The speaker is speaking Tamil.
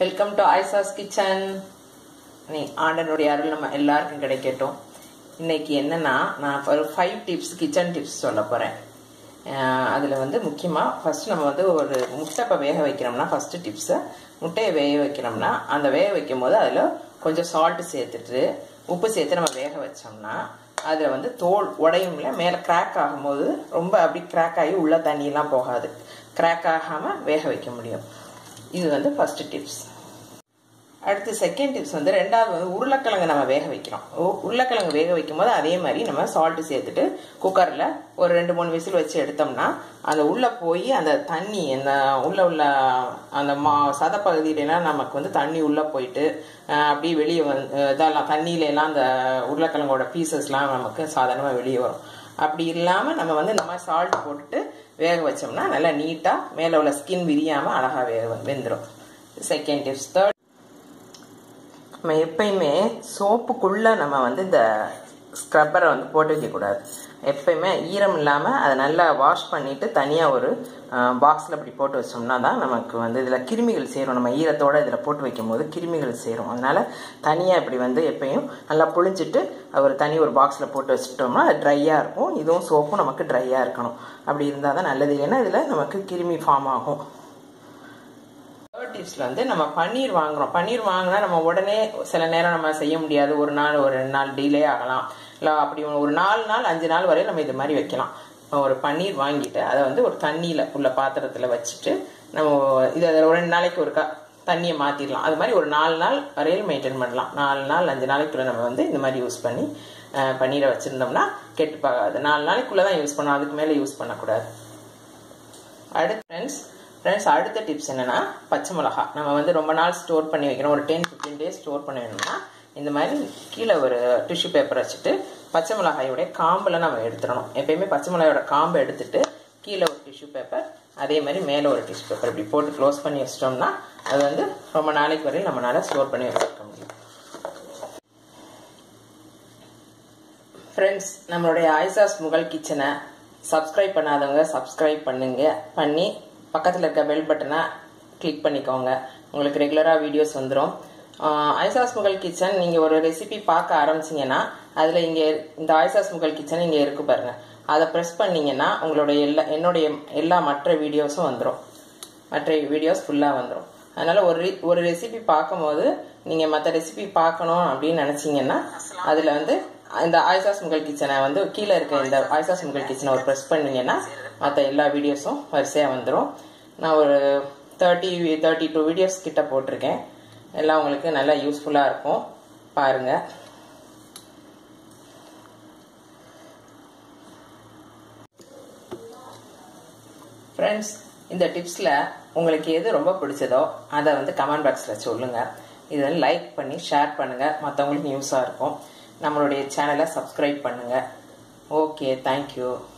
வெல்கம் டு ஐசாஸ் கிச்சன் நீ ஆண்டனுடைய அருள் நம்ம எல்லாருக்கும் கிடைக்கட்டும் இன்னைக்கு என்னன்னா நான் ஒரு ஃபைவ் டிப்ஸ் கிச்சன் டிப்ஸ் சொல்ல போகிறேன் அதில் வந்து முக்கியமாக ஃபர்ஸ்ட் நம்ம வந்து ஒரு முட்டை இப்போ வேக வைக்கிறோம்னா ஃபஸ்ட்டு டிப்ஸை முட்டையை வேக வைக்கிறோம்னா அந்த வேக வைக்கும் போது அதில் கொஞ்சம் சால்ட்டு சேர்த்துட்டு உப்பு சேர்த்து நம்ம வேக வச்சோம்னா அதில் வந்து தோல் உடையும்ல மேலே கிராக் ஆகும்போது ரொம்ப அப்படி கிராக் ஆகி உள்ள தண்ணியெல்லாம் போகாது கிராக் ஆகாமல் வேக வைக்க முடியும் இது வந்து ஃபஸ்ட்டு டிப்ஸ் அடுத்து செகண்ட் டிப்ஸ் வந்து ரெண்டாவது வந்து உருளைக்கிழங்கு நம்ம வேக வைக்கிறோம் உருளைக்கிழங்கு வேக வைக்கும் போது அதே மாதிரி நம்ம சால்ட்டு சேர்த்துட்டு குக்கரில் ஒரு ரெண்டு மூணு விசில் வச்சு எடுத்தோம்னா அந்த உள்ளே போய் அந்த தண்ணி அந்த உள்ள உள்ள அந்த மா சதப்பகுதியிலலாம் நமக்கு வந்து தண்ணி உள்ளே போயிட்டு அப்படியே வெளியே வந்து இதெல்லாம் தண்ணியில எல்லாம் அந்த உருளைக்கிழங்கோட பீசஸ்லாம் நமக்கு சாதாரணமாக வெளியே வரும் அப்படி இல்லாமல் நம்ம வந்து இந்த மாதிரி சால்ட் போட்டுட்டு வேக வச்சோம்னா நல்லா நீட்டாக மேலே உள்ள ஸ்கின் விரியாமல் அழகாக வேக வெந்துடும் செகண்ட் டிப்ஸ் தேர்ட் நம்ம எப்பயுமே சோப்புக்குள்ளே நம்ம வந்து இந்த ஸ்க்ரப்பரை வந்து போட்டு வைக்கக்கூடாது எப்பயுமே ஈரம் இல்லாமல் அதை நல்லா வாஷ் பண்ணிவிட்டு தனியாக ஒரு பாக்ஸில் அப்படி போட்டு வச்சோம்னா தான் நமக்கு வந்து இதில் கிருமிகள் சேரும் நம்ம ஈரத்தோடு இதில் போட்டு வைக்கும் போது கிருமிகள் சேரும் அதனால் தனியாக இப்படி வந்து எப்பயும் நல்லா புழிஞ்சிட்டு ஒரு தனி ஒரு பாக்ஸில் போட்டு வச்சுட்டோம்னா அது ட்ரையாக இருக்கும் இதுவும் சோப்பும் நமக்கு ட்ரையாக இருக்கணும் அப்படி இருந்தால் தான் நல்லது இல்லைன்னா இதில் நமக்கு கிருமி ஃபார்ம் ஆகும் தேர்ட் டிப்ஸில் வந்து நம்ம பன்னீர் வாங்குறோம் பன்னீர் வாங்கினா நம்ம உடனே சில நேரம் நம்ம செய்ய முடியாது ஒரு நாள் ஒரு ரெண்டு நாள் டிலே ஆகலாம் இல்லை அப்படி ஒரு நாலு நாள் அஞ்சு நாள் வரையும் நம்ம இது மாதிரி வைக்கலாம் இப்போ ஒரு பன்னீர் வாங்கிட்டு அதை வந்து ஒரு தண்ணியில் உள்ள பாத்திரத்தில் வச்சுட்டு நம்ம இது அதில் ஒரு ரெண்டு நாளைக்கு ஒருக்கா தண்ணியை மாற்றிடலாம் அது மாதிரி ஒரு நாலு நாள் வரையில் மெயின்டைன் பண்ணலாம் நாலு நாள் அஞ்சு நாளைக்குள்ளே நம்ம வந்து இந்த மாதிரி யூஸ் பண்ணி பன்னீரை வச்சுருந்தோம்னா கெட்டு போகாது நாலு நாளைக்குள்ளே தான் யூஸ் பண்ணணும் அதுக்கு மேலே யூஸ் பண்ணக்கூடாது அடுத்து ஃப்ரெண்ட்ஸ் ஃப்ரெண்ட்ஸ் அடுத்த டிப்ஸ் என்னென்னா பச்சை மிளகா நம்ம வந்து ரொம்ப நாள் ஸ்டோர் பண்ணி வைக்கணும் ஒரு டென் ஃபிஃப்டீன் டேஸ் ஸ்டோர் பண்ண வேணும்னா இந்த மாதிரி கீழே ஒரு டிஷ்யூ பேப்பர் வச்சுட்டு பச்சை மிளகாயோடைய காம்பில் நம்ம எடுத்துடணும் எப்பயுமே பச்சை மிளகாயோட காம்பை எடுத்துட்டு கீழே ஒரு டிஷ்யூ பேப்பர் அதே மாதிரி மேலே ஒரு டிஷ்யூ பேப்பர் இப்படி போட்டு க்ளோஸ் பண்ணி வச்சிட்டோம்னா அது வந்து ரொம்ப நாளைக்கு வரையும் நம்மளால் ஸ்டோர் பண்ணி வச்சுருக்க முடியும் ஃப்ரெண்ட்ஸ் நம்மளுடைய ஐசாஸ் முகல் கிச்சனை சப்ஸ்கிரைப் பண்ணாதவங்க சப்ஸ்கிரைப் பண்ணுங்க பண்ணி பக்கத்தில் இருக்க பெல் பட்டனை கிளிக் பண்ணிக்கோங்க உங்களுக்கு ரெகுலராக வீடியோஸ் வந்துடும் ஐசாஸ் முகல் கிச்சன் நீங்கள் ஒரு ரெசிபி பார்க்க ஆரம்பிச்சிங்கன்னா அதில் இங்கே இந்த ஐசாஸ் முகல் கிச்சன் இங்கே இருக்கு பாருங்க அதை ப்ரெஸ் பண்ணிங்கன்னா உங்களுடைய எல்லா என்னுடைய எல்லா மற்ற வீடியோஸும் வந்துடும் மற்ற வீடியோஸ் ஃபுல்லாக வந்துடும் அதனால் ஒரு ஒரு ரெசிபி பார்க்கும்போது நீங்கள் மற்ற ரெசிபி பார்க்கணும் அப்படின்னு நினச்சிங்கன்னா அதில் வந்து இந்த ஆயிசாஸ் முகல் கிச்சனை வந்து கீழே இருக்க இந்த ஆயிசாஸ் முகல் கிச்சனை ஒரு ப்ரெஸ் பண்ணீங்கன்னா மற்ற எல்லா வீடியோஸும் வரிசையாக வந்துடும் நான் ஒரு தேர்ட்டி தேர்ட்டி டூ வீடியோஸ் கிட்ட போட்டிருக்கேன் எல்லாம் உங்களுக்கு நல்லா யூஸ்ஃபுல்லாக இருக்கும் பாருங்கள் ஃப்ரெண்ட்ஸ் இந்த டிப்ஸில் உங்களுக்கு எது ரொம்ப பிடிச்சதோ அதை வந்து கமெண்ட் பாக்ஸில் சொல்லுங்கள் இதை லைக் பண்ணி ஷேர் பண்ணுங்கள் மற்றவங்களுக்கு யூஸாக இருக்கும் நம்மளுடைய சேனலை சப்ஸ்கிரைப் பண்ணுங்கள் ஓகே தேங்க்யூ